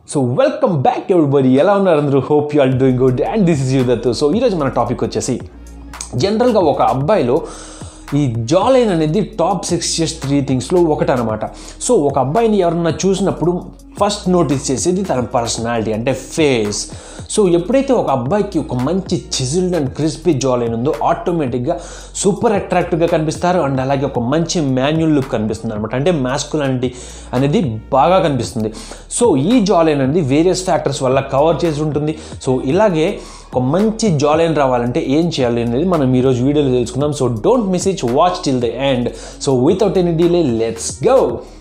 so welcome back everybody ఎలా ఉన్నారు అందరూ hope you all doing good and this is you Dattu so ఈరోజు మన టాపిక్ వచ్చేసి జనరల్గా ఒక అబ్బాయిలో ఈ జాలైన్ అనేది టాప్ సిక్స్ జస్ట్ త్రీ థింగ్స్లో ఒకటి అనమాట సో ఒక అబ్బాయిని ఎవరన్నా చూసినప్పుడు ఫస్ట్ నోటీస్ చేసేది తన పర్సనాలిటీ అంటే ఫేస్ సో ఎప్పుడైతే ఒక అబ్బాయికి ఒక మంచి చిజిల్డ్ అండ్ క్రిస్పీ జాలైన్ ఉందో ఆటోమేటిక్గా సూపర్ అట్రాక్టివ్గా కనిపిస్తారు అండ్ అలాగే ఒక మంచి మాన్యువల్ లుక్ కనిపిస్తుంది అనమాట అంటే మాస్కులానిటీ అనేది బాగా కనిపిస్తుంది సో ఈ జాలైన్ అనేది వేరియస్ ఫ్యాక్టర్స్ వల్ల కవర్ చేసి ఉంటుంది సో ఇలాగే ఒక మంచి జాలైన్ రావాలంటే ఏం చేయాలి అనేది మనం ఈరోజు వీడియోలో తెలుసుకుందాం so don't miss each watch till the end so without any delay let's go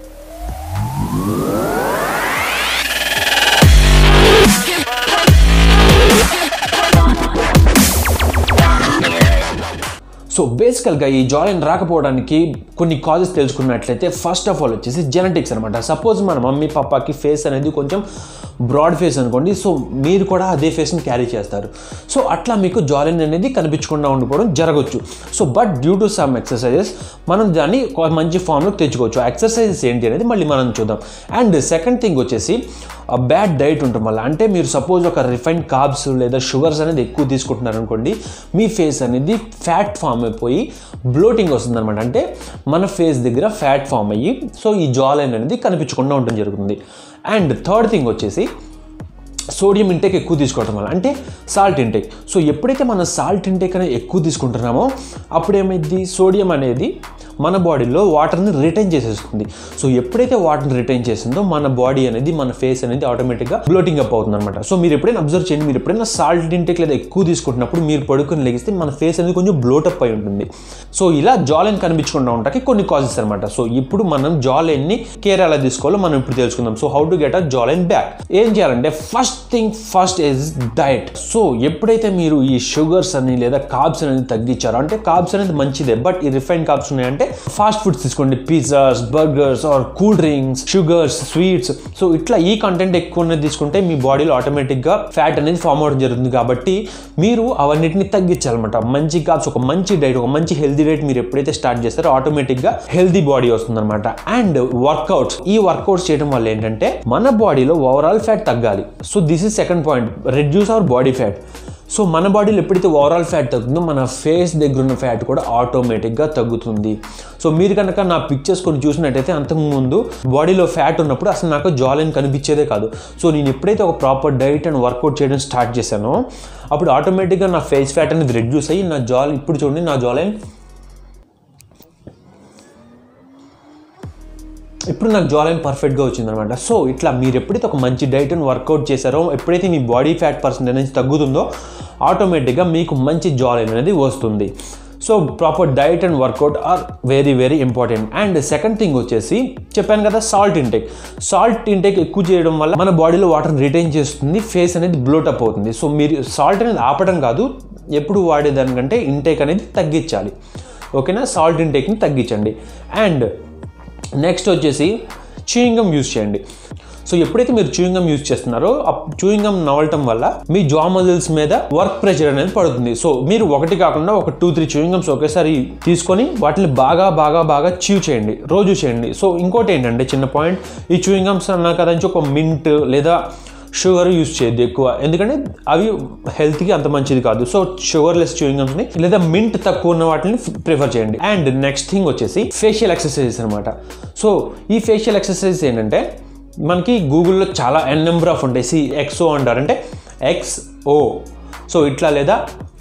so బేసికల్గా ఈ జాయిన్ రాకపోవడానికి కొన్ని కాజెస్ తెలుసుకున్నట్లయితే ఫస్ట్ ఆఫ్ ఆల్ వచ్చేసి జెనెటిక్స్ అనమాట సపోజ్ మన మమ్మీ పాపాకి ఫేస్ అనేది కొంచెం బ్రాడ్ ఫేస్ అనుకోండి సో మీరు కూడా అదే ఫేస్ని క్యారీ చేస్తారు సో అట్లా మీకు జాయిన్ అనేది కనిపించకుండా ఉండిపోవడం జరగచ్చు so but due to some exercises మనం దాన్ని ఒక మంచి ఫామ్లోకి తెచ్చుకోవచ్చు ఆ ఎక్సర్సైజెస్ ఏంటి అనేది మళ్ళీ మనం చూద్దాం అండ్ సెకండ్ థింగ్ వచ్చేసి బ్యాడ్ డైట్ ఉంటుంది వల్ల అంటే మీరు సపోజ్ ఒక రిఫైన్డ్ కార్బ్స్ లేదా షుగర్స్ అనేది ఎక్కువ తీసుకుంటున్నారు అనుకోండి మీ ఫేస్ అనేది ఫ్యాట్ ఫామ్ అయిపోయి బ్లోటింగ్ వస్తుంది అనమాట అంటే మన ఫేస్ దగ్గర ఫ్యాట్ ఫామ్ అయ్యి సో ఈ జాలైన్ అనేది కనిపించకుండా ఉండడం జరుగుతుంది అండ్ థర్డ్ థింగ్ వచ్చేసి సోడియం ఇంటేక్ ఎక్కువ తీసుకోవడం వల్ల అంటే సాల్ట్ ఇంటేక్ సో ఎప్పుడైతే మనం సాల్ట్ ఇంటేక్ అనేది ఎక్కువ తీసుకుంటున్నామో అప్పుడు ఏమైంది సోడియం అనేది మన బాడీలో వాటర్ని రిటైన్ చేసేస్తుంది సో ఎప్పుడైతే వాటర్ని రిటైన్ చేసిందో మన బాడీ అనేది మన ఫేస్ అనేది ఆటోమేటిక్గా బ్లోటింగ్ అప్ అవుతుంది అనమాట సో మీరు ఎప్పుడైనా అబ్జర్వ్ చేయండి మీరు ఎప్పుడైనా సాల్ట్ ఇంటేక్ లేదా ఎక్కువ తీసుకుంటున్నప్పుడు మీరు పడుకుని లెగిస్తే మన ఫేస్ అనేది కొంచెం బ్లోటప్ అయి ఉంటుంది సో ఇలా జాలైన్ కనిపించకుండా ఉంటాకి కొన్ని కాజెస్ అనమాట సో ఇప్పుడు మనం జాలైన్ని కేర్ ఎలా తీసుకోవాలో మనం ఇప్పుడు తెలుసుకుందాం so how to get a jawline back ఏం చేయాలంటే first thing first is diet so ఎప్పుడైతే మీరు ఈ షుగర్స్ అని లేదా కార్బ్స్ అనేది తగ్గించారో అంటే కార్బ్స్ అనేది మంచిదే బట్ ఈ రిఫైన్ కార్బ్స్ ఉన్నాయంటే ఫాస్ట్ ఫుడ్స్ తీసుకోండి pizzas burgers or cool drinks sugars sweets so ఇట్లా ఈ కంటెంట్ ఎక్కువ ఉన్నది తీసుకుంటే మీ బాడీలో ఆటోమేటిక్గా ఫ్యాట్ అనేది ఫామ్ అవడం జరుగుతుంది కాబట్టి మీరు అవన్నిటిని తగ్గించాలన్నమాట మంచి కార్బ్స్ ఒక మంచి డైట్ ఒక మంచి హెల్దీ డైట్ మీరు ఎప్పుడైతే స్టార్ట్ చేస్తారో ఆటోమేటిక్గా హెల్దీ బాడీ వస్తుంది అనమాట అండ్ వర్కౌట్స్ ఈ వర్కౌట్స్ చేయడం వల్ల ఏంటంటే మన బాడీలో ఓవరాల్ ఫ్యాట్ తగ్గాలి so this is second point reduce our body fat so మన బాడీలో ఎప్పుడైతే ఓవరాల్ ఫ్యాట్ తగ్గుతుందో మన ఫేస్ దగ్గర ఉన్న ఫ్యాట్ కూడా ఆటోమేటిక్గా తగ్గుతుంది సో మీరు కనుక నా పిక్చర్స్ కొన్ని చూసినట్టయితే అంతకుముందు బాడీలో ఫ్యాట్ ఉన్నప్పుడు అసలు నాకు జాలైన్ కనిపించేదే కాదు సో నేను ఎప్పుడైతే ఒక ప్రాపర్ డైట్ అండ్ వర్కౌట్ చేయడం స్టార్ట్ చేశానో అప్పుడు ఆటోమేటిక్గా నా ఫేస్ ఫ్యాట్ అనేది రెడ్యూస్ అయ్యి నా జాల్ ఇప్పుడు చూడండి నా జాలైన్ ఇప్పుడు నాకు జాలైన్ పర్ఫెక్ట్గా వచ్చిందనమాట సో ఇట్లా మీరు ఎప్పుడైతే ఒక మంచి డైట్ అండ్ వర్కౌట్ చేశారో ఎప్పుడైతే మీ బాడీ ఫ్యాట్ పర్సెంట్ అనేది తగ్గుతుందో ఆటోమేటిక్గా మీకు మంచి జాలైన్ అనేది వస్తుంది so proper diet and workout are very very important and second thing వచ్చేసి చెప్పాను కదా సాల్ట్ ఇంటేక్ సాల్ట్ ఇంటేక్ ఎక్కువ చేయడం వల్ల మన బాడీలో వాటర్ రిటైన్ చేస్తుంది ఫేస్ అనేది బ్లోటప్ అవుతుంది సో మీరు సాల్ట్ అనేది ఆపడం కాదు ఎప్పుడు వాడేదానికంటే ఇంటేక్ అనేది తగ్గించాలి ఓకేనా సాల్ట్ ఇంటేక్ని తగ్గించండి అండ్ నెక్స్ట్ వచ్చేసి చూయింగమ్ యూజ్ చేయండి సో ఎప్పుడైతే మీరు చూయింగమ్ యూజ్ చేస్తున్నారో ఆ చూయింగమ్ నవలటం వల్ల మీ జా మజిల్స్ మీద వర్క్ ప్రెషర్ అనేది పడుతుంది సో మీరు ఒకటి కాకుండా ఒక టూ త్రీ చూయింగమ్స్ ఒకేసారి తీసుకొని వాటిని బాగా బాగా బాగా చూ చేయండి రోజు చేయండి సో ఇంకోటి ఏంటంటే చిన్న పాయింట్ ఈ చూయింగమ్స్ అన్నా కదా ఒక మింట్ లేదా షుగర్ యూస్ చేయొద్దు ఎక్కువ ఎందుకంటే అవి హెల్త్కి అంత మంచిది కాదు సో షుగర్లెస్ చూయింగమ్స్ని లేదా మింట్ తక్కువ ఉన్న వాటిని ప్రిఫర్ చేయండి అండ్ నెక్స్ట్ థింగ్ వచ్చేసి ఫేషియల్ ఎక్సర్సైజెస్ అనమాట సో ఈ ఫేషియల్ ఎక్సర్సైజెస్ ఏంటంటే మనకి గూగుల్లో చాలా ఎన్ నెంబర్ ఆఫ్ ఉంటాయి సి ఎక్స్ఓ అంటారు అంటే ఎక్స్ఓ సో ఇట్లా లేదా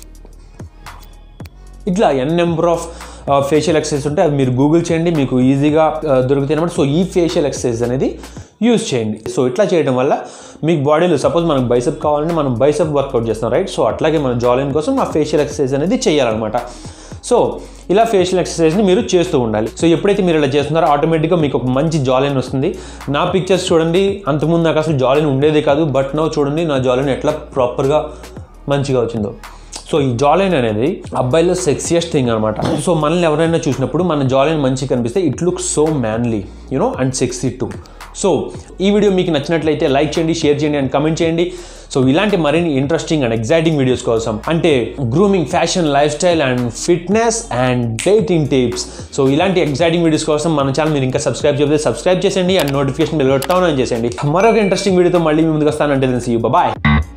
ఇట్లా n number of facial exercise ఉంటే అది మీరు గూగుల్ చేయండి మీకు ఈజీగా దొరుకుతాయి అనమాట సో ఈ ఫేషియల్ ఎక్సర్సైజ్ అనేది యూజ్ చేయండి సో ఇట్లా చేయడం వల్ల మీకు బాడీలో సపోజ్ మనకు బైసప్ కావాలంటే మనం బైసప్ వర్కౌట్ చేస్తాం రైట్ సో అట్లాగే మన జాలిన్ కోసం ఆ ఫేషియల్ ఎక్సర్సైజ్ అనేది చేయాలన్నమాట సో ఇలా ఫేషియల్ ఎక్సర్సైజ్ని మీరు చేస్తూ ఉండాలి సో ఎప్పుడైతే మీరు ఇలా చేస్తున్నారో ఆటోమేటిక్గా మీకు ఒక మంచి జాలిన్ వస్తుంది నా పిక్చర్స్ చూడండి అంతకుముందు నాకు అసలు జాలిన్ ఉండేది కాదు బట్ నో చూడండి నా జాలిన్ ఎట్లా ప్రాపర్గా మంచిగా వచ్చిందో సో ఈ జాలైన్ అనేది అబ్బాయిలో సెక్సియస్ట్ థింగ్ అనమాట సో మనల్ని ఎవరైనా చూసినప్పుడు మన జాలైన్ మంచిగా కనిపిస్తే it look so manly you know and sexy too so ఈ వీడియో మీకు నచ్చినట్లయితే లైక్ చేయండి షేర్ చేయండి అండ్ కమెంట్ చేయండి సో ఇలాంటి మరిన్ని ఇంట్రెస్టింగ్ అండ్ ఎగ్జైటింగ్ వీడియోస్ కోసం అంటే grooming fashion life style and fitness and dating tips so ఇలాంటి ఎగ్జైటింగ్ వీడియోస్ కోసం మన ఛానల్ మీరు ఇంకా సబ్స్క్రైబ్ చేస్తే సబ్స్క్రైబ్ చేసేయండి అండ్ నోటిఫికేషన్ బెల్ ఆన్ చేసేయండి మరొక ఇంట్రెస్టింగ్ వీడియోతో మళ్ళీ మీ ముందుకు వస్తానంటే తెలిసి బాయ్